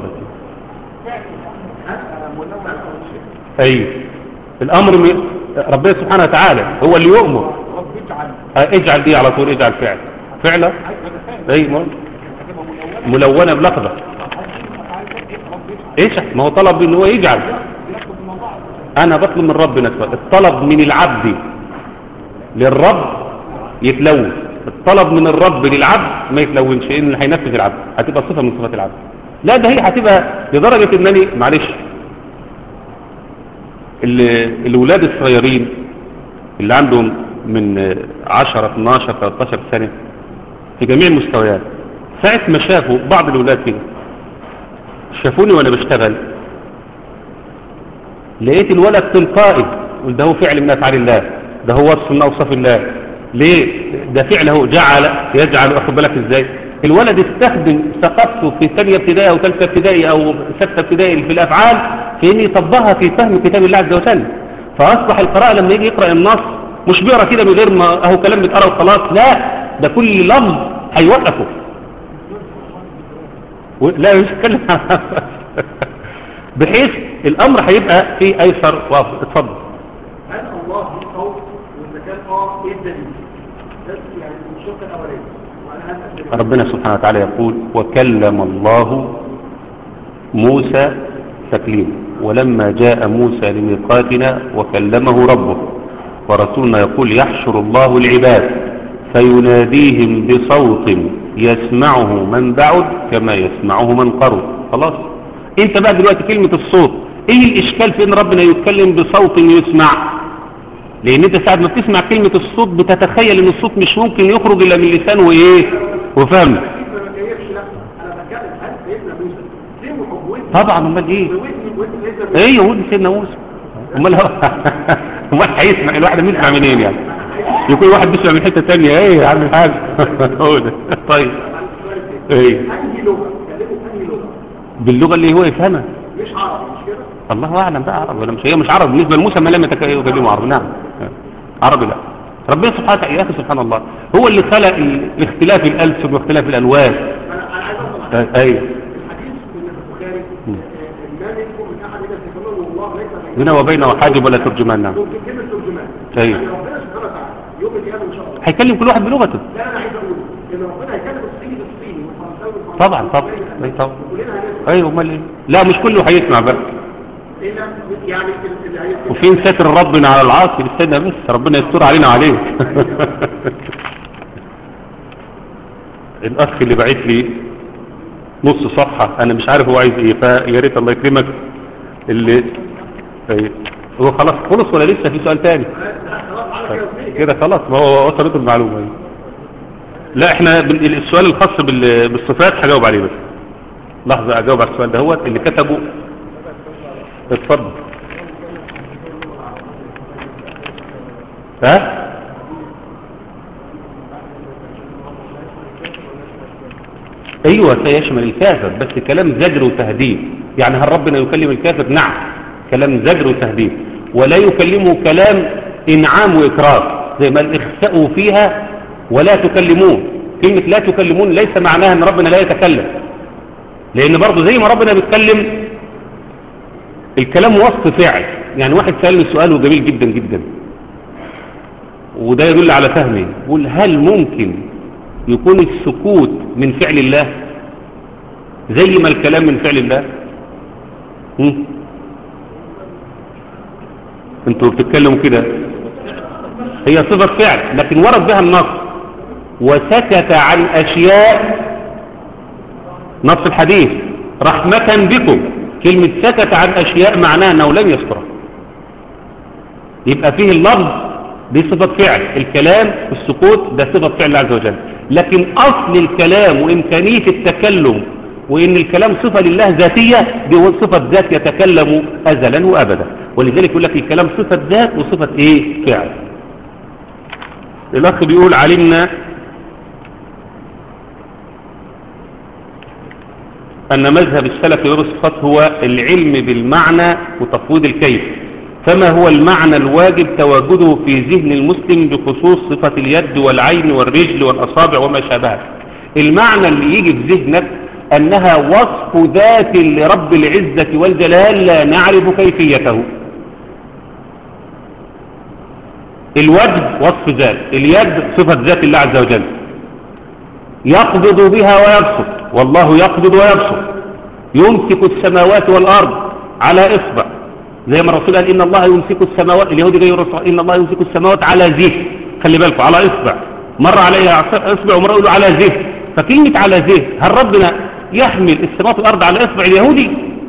ايوه الامر م... ربنا سبحانه وتعالى هو اللي يؤمر اجعل دي على طول اجعل فعل فعلا ايوه ملونه بلفظه ايش ما هو طلب ان هو يجعل انا بطلب من ربنا الطلب من العبد للرب يتلون الطلب من الرب للعبد ما يتلونش ان هينفذ العبد هتبقى صفه من صفات العبد لا ده هي هتبقى لدرجه انني معلش الولاد الصغيرين اللي عندهم من 10 12 13 سنه في جميع المستويات ساعه ما شافوا بعض الولاد كده شافوني وانا بشتغل لقيت الولد تلقائي ده هو فعل من افعال الله ده هو وصف من اوصاف الله ليه ده فعل هو جعل يجعل اخد بالك ازاي الولد استخدم ثقافته في ثانيه ابتدائي او ثالثه ابتدائي او سته ابتدائي في الافعال في ان يطبقها في فهم كتاب الله عز وجل فاصبح القراءه لما يجي يقرا النص مش بيقرا كده من غير ما اهو كلام بيتقرا وخلاص لا ده كل لفظ هيوقفه لا مش هتكلم بحيث الامر هيبقى في ايسر واضح اتفضل هل الله في قول واذا كان اه ايه الدليل بس يعني الشق الاولاني وانا هسال ربنا سبحانه وتعالى يقول وكلم الله موسى تكليما ولما جاء موسى لميقاتنا وكلمه ربه ورسولنا يقول يحشر الله العباد فيناديهم بصوت يسمعه من بعد كما يسمعه من قرب خلاص انت بقى دلوقتي كلمة الصوت ايه الاشكال في ان ربنا يتكلم بصوت يسمع لان انت ساعة ما بتسمع كلمة الصوت بتتخيل ان الصوت مش ممكن يخرج الا من اللسان وايه وفهم ما جايبش لا انا بتكلم هل سيدنا موسى سمعه ودني طبعا امال ايه ودني ودني سيدنا موسى ايه ودي سيدنا موسى امال هو امال هيسمع الواحد بيسمع منين يعني يكون واحد بيسمع من حته ثانيه ايه يا عم الحاج هو ده طيب ايه انهي لغه كلمه انهي لغه باللغه اللي هو يفهمها مش عربي مش كده الله اعلم بقى عربي ولا مش هي مش عربي بالنسبه لموسى ما لم يتكلموا عربي نعم عربي لا ربنا سبحانه وتعالى يا اخي سبحان الله هو اللي خلق ال- اختلاف الالسن واختلاف الالوان انا انا عايز اوصل آه، ايوه الحديث من البخاري مم. ما منكم من احد الا سيكلمه الله ليس بينه وبينه حاجب ولا ترجمان نعم ممكن كلمه ترجمان أيوة. يعني ربنا سبحانه وتعالى يوم القيامه ان شاء الله هيكلم كل واحد بلغته لا انا عايز اقول ان ربنا هيكلم الصيني بالصيني والفرنساوي بالفرنساوي طبعا طبعا أي طبعا كلنا هنسمع ايوه امال ايه لا مش كله هيسمع بقى الا يعني اللي هيسمع وفين ستر ربنا على العاصي استنى بس ربنا يستر علينا عليه الاخ اللي بعت لي نص صفحة انا مش عارف هو عايز ايه فيا ريت الله يكرمك اللي طيب. هو خلاص خلص ولا لسه في سؤال تاني طيب. كده خلاص ما هو وصلته المعلومة دي. لا احنا بال- السؤال الخاص بال- بالصفات هجاوب عليه بس لحظة اجاوب على السؤال دهوت اللي كتبه اتفضل ها ايوه سيشمل الكافر بس كلام زجر وتهديد يعني هل ربنا يكلم الكافر نعم كلام زجر وتهديد ولا يكلمه كلام انعام واكرام زي ما الاخسأوا فيها ولا تكلمون كلمة لا تكلمون ليس معناها ان ربنا لا يتكلم لان برضه زي ما ربنا بيتكلم الكلام وصف فعل يعني واحد سألني سؤال جميل جدا جدا وده يدل على فهمه يقول هل ممكن يكون السكوت من فعل الله زي ما الكلام من فعل الله هم؟ انتوا بتتكلموا كده هي صفة فعل لكن ورد بها النص وسكت عن أشياء نص الحديث رحمة بكم كلمة سكت عن أشياء معناها أنه لم يذكرها يبقى فيه اللفظ دي صفة فعل الكلام السكوت ده صفة فعل الله عز وجل لكن أصل الكلام وإمكانية التكلم وإن الكلام صفة لله ذاتية دي صفة ذات يتكلم أزلا وأبدا ولذلك يقول لك الكلام صفة ذات وصفة إيه فعل الأخ بيقول علمنا أن مذهب السلف في باب الصفات هو العلم بالمعنى وتفويض الكيف فما هو المعنى الواجب تواجده في ذهن المسلم بخصوص صفة اليد والعين والرجل والأصابع وما شابهها المعنى اللي يجي في ذهنك أنها وصف ذات لرب العزة والجلال لا نعرف كيفيته الوجه وصف ذات اليد صفة ذات الله عز وجل يقبض بها ويبسط والله يقبض ويبسط يمسك السماوات والأرض على إصبع زي ما الرسول قال إن الله يمسك السماوات اليهودي جاي الرسول إن الله يمسك السماوات على زيه خلي بالكم على إصبع مر عليها إصبع ومر يقولوا على زيه فكلمة على زيه هل ربنا يحمل السماوات والأرض على إصبع اليهودي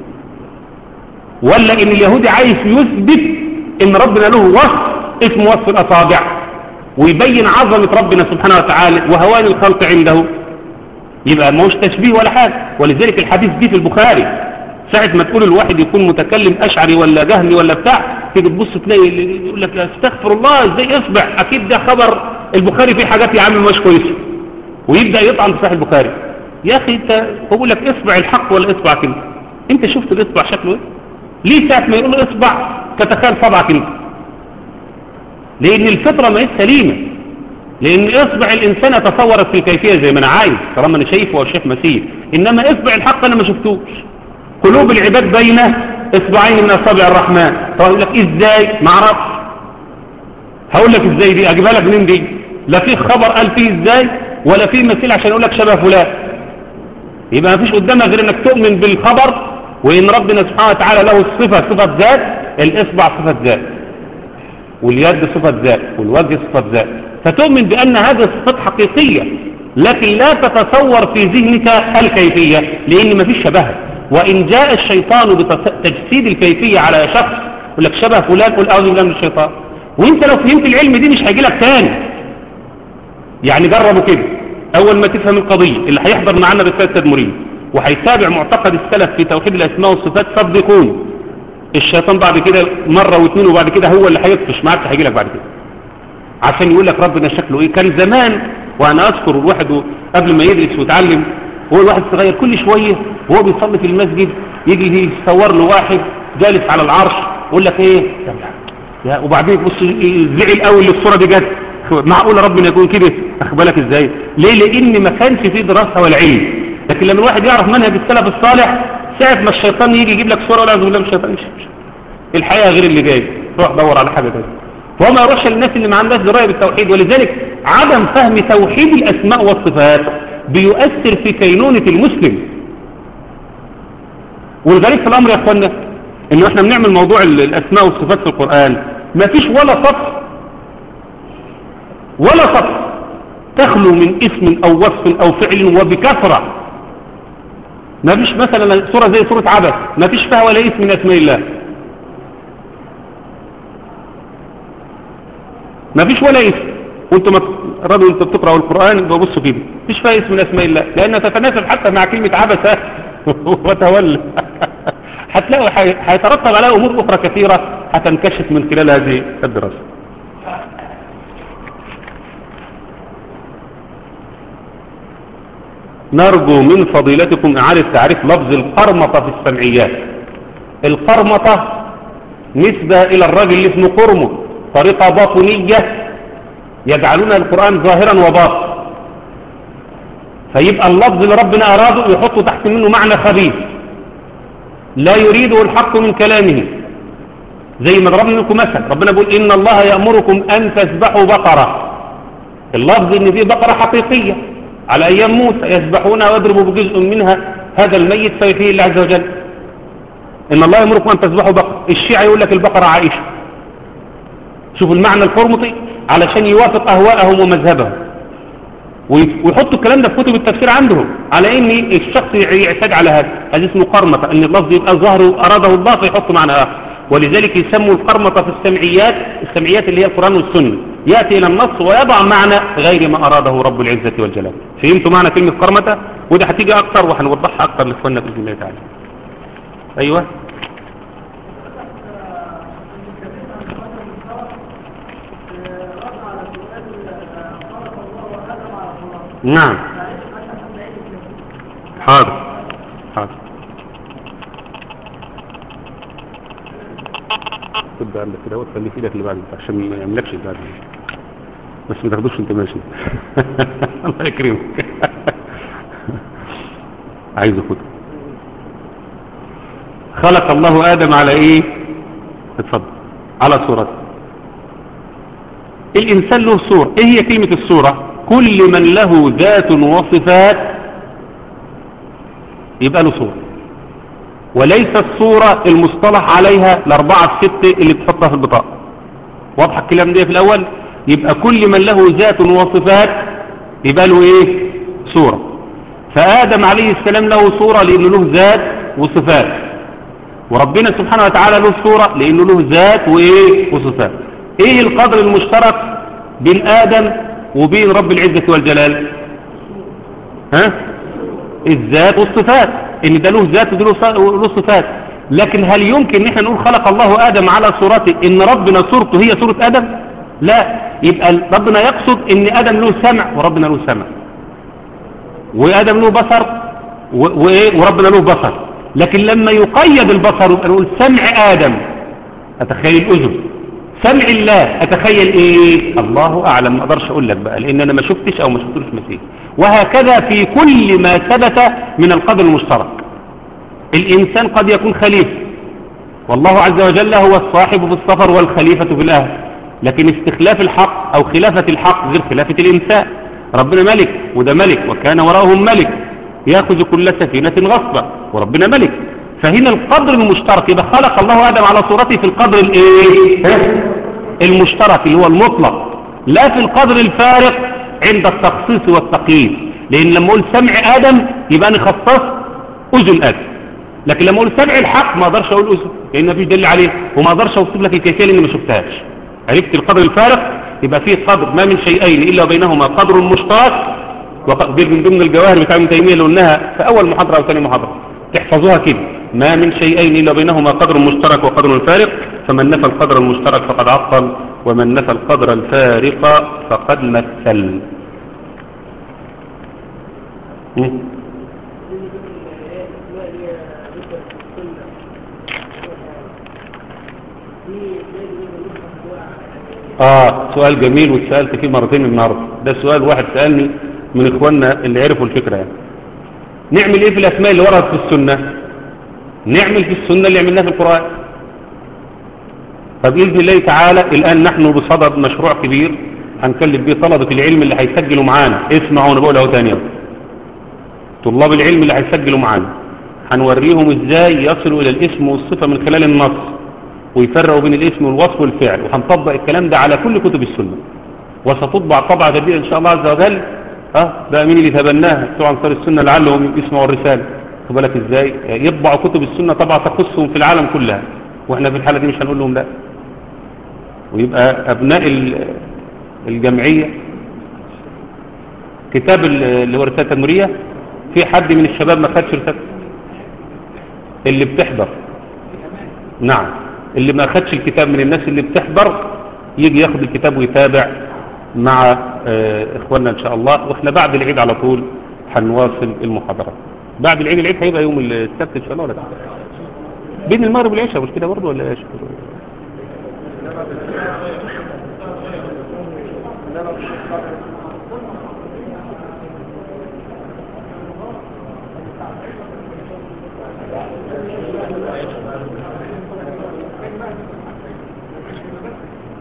ولا إن اليهودي عايز يثبت إن ربنا له وصف اسمه وصف الأصابع ويبين عظمة ربنا سبحانه وتعالى وهوان الخلق عنده يبقى ما هوش تشبيه ولا حاجة ولذلك الحديث دي في البخاري ساعة ما تقول الواحد يكون متكلم أشعري ولا جهمي ولا بتاع تيجي تبص تلاقي يقول لك استغفر الله ازاي اصبع اكيد ده خبر البخاري فيه حاجات يا عم مش كويسه ويبدأ يطعن في صحيح البخاري يا اخي انت بقول لك اصبع الحق ولا اصبع كده انت شفت الاصبع شكله ايه ليه ساعة ما يقول اصبع تتخيل صبعك انت لان الفطرة ما هي سليمة لان اصبع الانسان تصورت في الكيفية زي ما انا عايز طالما انا شايفه وشايف مسير انما اصبع الحق انا ما شفتوش قلوب العباد بين اصبعين من اصابع الرحمن طب يقول لك ازاي ما اعرفش هقول لك ازاي دي اجيبها لك منين دي لا في خبر قال فيه ازاي ولا في مثيل عشان يقول لك شبه فلان يبقى ما فيش قدامك غير انك تؤمن بالخبر وان ربنا سبحانه وتعالى له الصفة صفة ذات الاصبع صفة ذات واليد صفة ذات والوجه صفة ذات فتؤمن بان هذه الصفات حقيقية لكن لا تتصور في ذهنك الكيفية لان ما فيش شبهها وإن جاء الشيطان بتجسيد الكيفية على شخص يقول لك شبه فلان قل أعوذ بالله من الشيطان وانت لو فهمت العلم دي مش هيجي لك تاني يعني جربوا كده أول ما تفهم القضية اللي هيحضر معانا رسالة التدمرية وهيتابع معتقد السلف في توحيد الأسماء والصفات صدقوني الشيطان بعد كده مرة واثنين وبعد كده هو اللي هيطفش معاك هيجي لك بعد كده عشان يقول لك ربنا شكله ايه كان زمان وانا اذكر الواحد قبل ما يدرس ويتعلم هو الواحد صغير كل شوية وهو بيصلي في المسجد يجي يصور له واحد جالس على العرش يقول لك ايه يا وبعدين بص زعل قوي اللي الصورة دي جت معقول ربنا يكون كده اخبالك ازاي ليه لان ما كانش فيه دراسة ولا علم لكن لما الواحد يعرف منهج السلف الصالح ساعة ما الشيطان يجي يجيب لك صورة ولا بالله من الشيطان الحقيقة غير اللي جاي روح دور على حاجة تانية وما يروحش للناس اللي ما عندهاش دراية بالتوحيد ولذلك عدم فهم توحيد الاسماء والصفات بيؤثر في كينونة المسلم والغريب في الأمر يا أخوانا إنه إحنا بنعمل موضوع الأسماء والصفات في القرآن ما فيش ولا سطر ولا سطر تخلو من اسم أو وصف أو فعل وبكثرة ما فيش مثلا سورة زي سورة عبس ما فيش فيها ولا اسم من أسماء الله ما فيش ولا اسم وانتم الراجل انت بتقرأوا القرآن ببصوا كده مفيش فيها اسم من اسماء الله لانها تتناسب حتى مع كلمة عبسة وتولى هتلاقوا هيترتب عليها امور اخرى كثيرة هتنكشف من خلال هذه الدراسة نرجو من فضيلتكم اعادة تعريف لفظ القرمطة في السمعيات القرمطة نسبة الى الراجل اللي اسمه قرمط طريقة باطنية يجعلون القرآن ظاهرا وباطن فيبقى اللفظ اللي ربنا أراده يحطه تحت منه معنى خبيث لا يريده الحق من كلامه زي ما ضربنا لكم مثل ربنا بيقول إن الله يأمركم أن تذبحوا بقرة اللفظ إن دي بقرة حقيقية على أيام موسى يذبحونها ويضربوا بجزء منها هذا الميت فيحيي الله عز وجل إن الله يأمركم أن تذبحوا بقرة الشيعة يقول لك البقرة عائشة شوفوا المعنى الفرمطي علشان يوافق أهواءهم ومذهبهم ويحطوا الكلام ده في كتب التفسير عندهم على ان الشخص يعتاد على هذا هذا اسمه قرمطة ان اللفظ يبقى ظهر أراده الله فيحط معنى آخر ولذلك يسموا القرمطة في السمعيات السمعيات اللي هي القرآن والسنة يأتي إلى النص ويضع معنى غير ما أراده رب العزة والجلال فهمتوا معنى كلمة قرمطة وده هتيجي أكثر وهنوضحها أكثر لإخواننا بإذن الله تعالى أيوه نعم حاضر حاضر تبدأ عندك كده وتخلي في ايدك اللي بعد عشان ما يملكش اللي بعد بس ما تاخدوش انت ماشي الله يكرمك عايز خد خلق الله آدم على ايه اتفضل على صورته الإنسان له صورة ايه هي كلمة الصورة كل من له ذات وصفات يبقى له صورة وليس الصورة المصطلح عليها الأربعة الستة اللي تحطها في البطاقة واضح الكلام ده في الأول يبقى كل من له ذات وصفات يبقى له إيه صورة فآدم عليه السلام له صورة لأنه له ذات وصفات وربنا سبحانه وتعالى له صورة لأنه له ذات وإيه وصفات إيه القدر المشترك بين آدم وبين رب العزة والجلال ها الذات والصفات ان ده له ذات وده له صفات لكن هل يمكن ان احنا نقول خلق الله ادم على صورته ان ربنا صورته هي صورة ادم لا يبقى ربنا يقصد ان ادم له سمع وربنا له سمع وادم له بصر وربنا له بصر لكن لما يقيد البصر يبقى نقول سمع ادم اتخيل الاذن سمع الله اتخيل ايه الله اعلم ما اقدرش اقول لك بقى لان انا ما شفتش او ما شفتوش مسيح وهكذا في كل ما ثبت من القدر المشترك الانسان قد يكون خليفه والله عز وجل هو الصاحب في السفر والخليفة في الاهل لكن استخلاف الحق او خلافة الحق غير خلافة الانسان ربنا ملك وده ملك وكان وراءهم ملك ياخذ كل سفينة غصبا وربنا ملك فهنا القدر المشترك يبقى خلق الله آدم على صورته في القدر الايه المشترك اللي هو المطلق لا في القدر الفارق عند التخصيص والتقييد لان لما اقول سمع آدم يبقى انا خصصت اذن آدم لكن لما اقول سمع الحق ما اقدرش اقول اذن لان مفيش دليل عليه وما اقدرش اوصف لك الكيفيه لاني ما شفتهاش عرفت القدر الفارق يبقى فيه قدر ما من شيئين الا بينهما قدر مشترك وقدر من ضمن الجواهر بتاع ابن تيميه اللي قلناها في اول محاضره او ثاني محاضره تحفظوها كده ما من شيئين إلا بينهما قدر مشترك وقدر فارق فمن نفى القدر المشترك فقد عطل ومن نفى القدر الفارق فقد مثل آه سؤال جميل واتسألت فيه مرتين النهاردة ده سؤال واحد سألني من إخواننا اللي عرفوا الفكرة يعني نعمل ايه في الاسماء اللي وردت في السنة نعمل في السنة اللي عملناها في القرآن فبإذن الله تعالى الآن نحن بصدد مشروع كبير هنكلف به طلبة العلم اللي هيسجلوا معانا اسمعوا انا بقولها تاني طلاب العلم اللي هيسجلوا معانا هنوريهم ازاي يصلوا الى الاسم والصفة من خلال النص ويفرقوا بين الاسم والوصف والفعل وهنطبق الكلام ده على كل كتب السنة وستطبع طبعة جديدة ان شاء الله عز وجل اه ده مين اللي تبناها بتوع انصار السنة لعلهم يسمعوا الرسالة خد بالك ازاي يطبعوا كتب السنة طبعا تخصهم في العالم كلها واحنا في الحالة دي مش هنقول لهم لا ويبقى ابناء الجمعية كتاب اللي هو رسالة تنمرية في حد من الشباب ما خدش رسالة اللي بتحضر نعم اللي ما خدش الكتاب من الناس اللي بتحضر يجي ياخد الكتاب ويتابع مع اخواننا ان شاء الله واحنا بعد العيد على طول هنواصل المحاضرات بعد العيد العيد هيبقى يوم السبت ان شاء الله ولا بين المغرب والعشاء مش كده برضه ولا ايش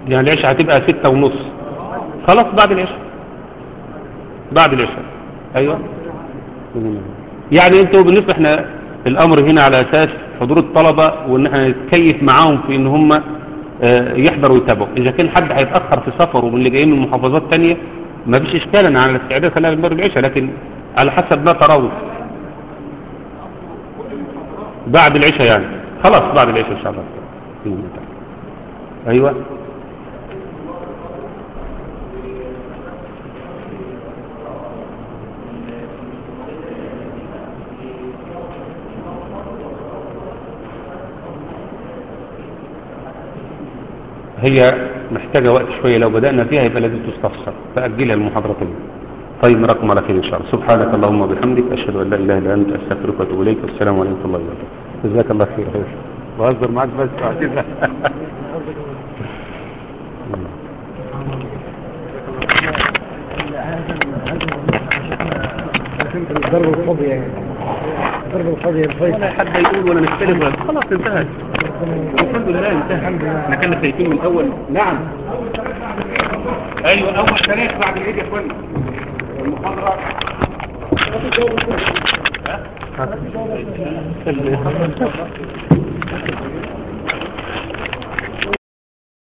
يعني العشاء هتبقى ستة ونص خلاص بعد العشاء بعد العشاء ايوه يعني انتوا بالنسبة احنا الامر هنا على اساس حضور الطلبة وان احنا نتكيف معاهم في ان هم آه، يحضروا ويتابعوا اذا كان حد هيتأخر في سفره من اللي جايين من محافظات تانية ما فيش اشكال انا على استعداد خلال المغرب العشاء لكن على حسب ما ترون بعد العشاء يعني خلاص بعد العشاء ان شاء الله بإذن الله تعالى. ايوه هي محتاجة وقت شوية لو بدأنا فيها يبقى لازم تستفسر فأجلها المحاضرة تانية طيب نراكم على خير إن شاء الله سبحانك اللهم وبحمدك أشهد أن لا إله إلا أنت أستغفرك وأتوب إليك والسلام عليكم ورحمة الله وبركاته جزاك الله خير خير بهزر معاك بس بعتذر ضرب الفاضي يعني ضرب الفاضي الفاضي ولا حد يقول ولا نختلف ولا خلاص انتهت الحمد لله انتهى احنا كنا خايفين من الاول نعم ايوه اول تاريخ بعد العيد يا اخوانا المحاضره ها؟